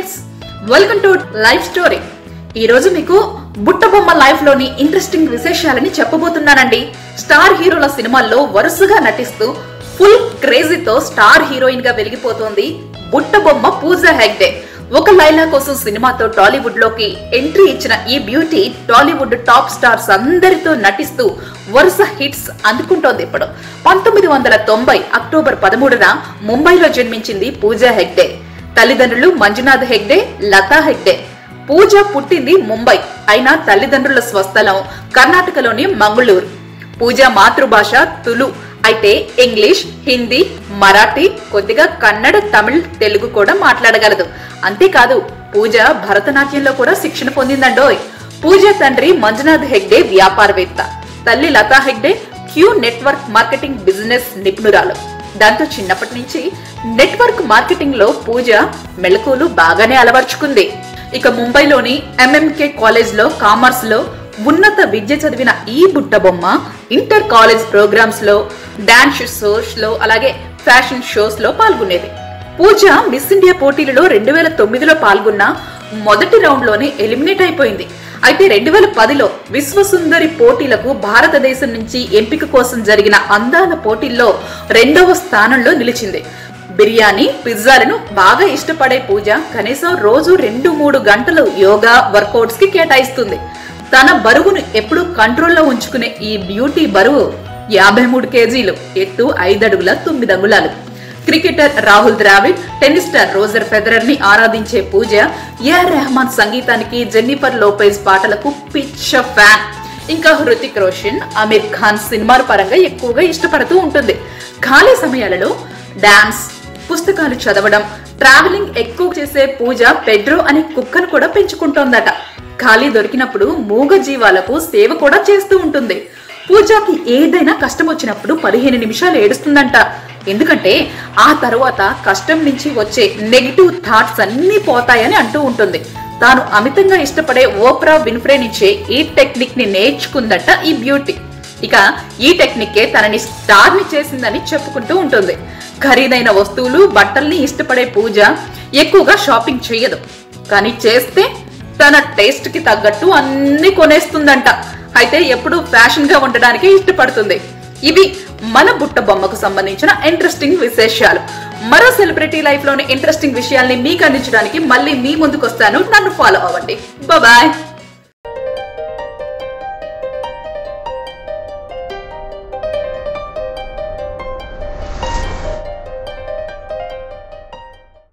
friends welcome to life story ఈ రోజు మీకు బుట్టబొమ్మ లైఫ్ లోని ఇంట్రెస్టింగ్ విశేషాలని చెప్పబోతున్నానండి స్టార్ హీరోల సినిమాల్లో వరుసగా నటిస్తూ ఫుల్ క్రేజీతో స్టార్ హీరోయిన్ గా వెలిగిపోతోంది బుట్టబొమ్మ పూజ హెగ్డే ఒక లైలా కోసం సినిమాతో టాలీవుడ్ లోకి ఎంట్రీ ఇచ్చిన ఈ బ్యూటీ టాలీవుడ్ టాప్ స్టార్స్ అందరితో నటిస్తూ వరుస హిట్స్ అందుకుంటోంది ఇప్పుడు పంతొమ్మిది వందల తొంభై అక్టోబర్ పదమూడున ముంబైలో జన్మించింది పూజా హెగ్డే తల్లిదండ్రులు మంజునాథ్ హెగ్డే లతా హెగ్డే పూజ పుట్టింది ముంబై అయినా తల్లిదండ్రుల స్వస్థలం కర్ణాటకలోని మంగళూరు పూజ మాతృభాష తులు అయితే ఇంగ్లీష్ హిందీ మరాఠీ కొద్దిగా కన్నడ తమిళ్ తెలుగు కూడా మాట్లాడగలదు అంతేకాదు పూజ భరతనాట్యంలో కూడా శిక్షణ పొందిందండోయ్ పూజ తండ్రి మంజునాథ్ హెగ్డే వ్యాపారవేత్త తల్లి Latha Hegde Q network marketing business నిపుణురాలు దాంతో చిన్నప్పటి నుంచి నెట్వర్క్ మార్కెటింగ్ లో పూజ మెళకువలు బాగానే అలవర్చుకుంది ఇక ముంబైలోని ఎంఎంకే కాలేజ్ లో కామర్స్ లో ఉన్నత విద్య చదివిన ఈ బుట్ట బొమ్మ ఇంటర్ కాలేజ్ ప్రోగ్రామ్స్ లో డాన్స్ షోస్ లో అలాగే ఫ్యాషన్ షోస్ లో పాల్గొనేది పూజ మిస్ ఇండియా పోటీలలో రెండు వేల తొమ్మిదిలో పాల్గొన్న మొదటి రౌండ్ లోనే ఎలిమినేట్ అయిపోయింది అయితే రెండు వేల పదిలో విశ్వసుందరి పోటీలకు భారతదేశం నుంచి ఎంపిక కోసం జరిగిన అందాల పోటీల్లో రెండవ స్థానంలో నిలిచింది బిర్యానీ పిజ్జాలను బాగా ఇష్టపడే పూజ కనీసం రోజు రెండు మూడు గంటలు యోగా వర్కౌట్స్ కి కేటాయిస్తుంది తన బరువును ఎప్పుడూ కంట్రోల్లో ఉంచుకునే ఈ బ్యూటీ బరువు యాభై మూడు కేజీలు ఎత్తు ఐదడుగుల తొమ్మిది అంగుళాలు cricketer Rahul Dravid tennis star Roger Federer ని ఆరాధించే పూజ ఏఆర్ రెహమాన్ సంగీతానికి జెన్నిఫర్ లోపేజ్ పాటలకు పిచ్చ ఫ్యాన్ ఇంకా హృతిక్ రోషన్ అమీర్ ఖాన్ సినిమాల పరంగా ఎక్కువగా ఇష్టపడుతూ ఉంటుంది ఖాళీ సమయాలలో డాన్స్ పుస్తకాలు చదవడం ట్రావెలింగ్ ఎక్కువ చేసే పూజ పెడ్రో అనే కుక్కను కూడా పెంచుకుంటోందట ఖాళీ దొరికినప్పుడు మూగ జీవాలకు సేవ కూడా చేస్తూ ఉంటుంది పూజకి ఏదైనా కష్టం వచ్చినప్పుడు పదిహేను నిమిషాలు ఏడుస్తుందంట ఎందుకంటే ఆ తర్వాత కష్టం నుంచి వచ్చే నెగిటివ్ థాట్స్ అన్నీ పోతాయని అంటూ ఉంటుంది తాను అమితంగా ఇష్టపడే ఓప్రా విన్ఫ్రే నుంచే ఈ టెక్నిక్ ని నేర్చుకుందట ఈ బ్యూటీ ఇక ఈ టెక్నిక్కే తనని స్టార్ ని చేసిందని చెప్పుకుంటూ ఉంటుంది ఖరీదైన వస్తువులు బట్టల్ని ఇష్టపడే పూజ ఎక్కువగా షాపింగ్ చేయదు కానీ చేస్తే తన టేస్ట్ కి తగ్గట్టు అన్ని కొనేస్తుందంట అయితే ఎప్పుడు ఫ్యాషన్ గా ఉండడానికి ఇష్టపడుతుంది ఇవి మన బుట్ట బొమ్మకు సంబంధించిన ఇంట్రెస్టింగ్ విశేషాలు మరో సెలబ్రిటీ లైఫ్ లోని ఇంట్రెస్టింగ్ విషయాల్ని మీకు అందించడానికి మళ్ళీ మీ ముందుకు వస్తాను నన్ను ఫాలో అవ్వండి బాయ్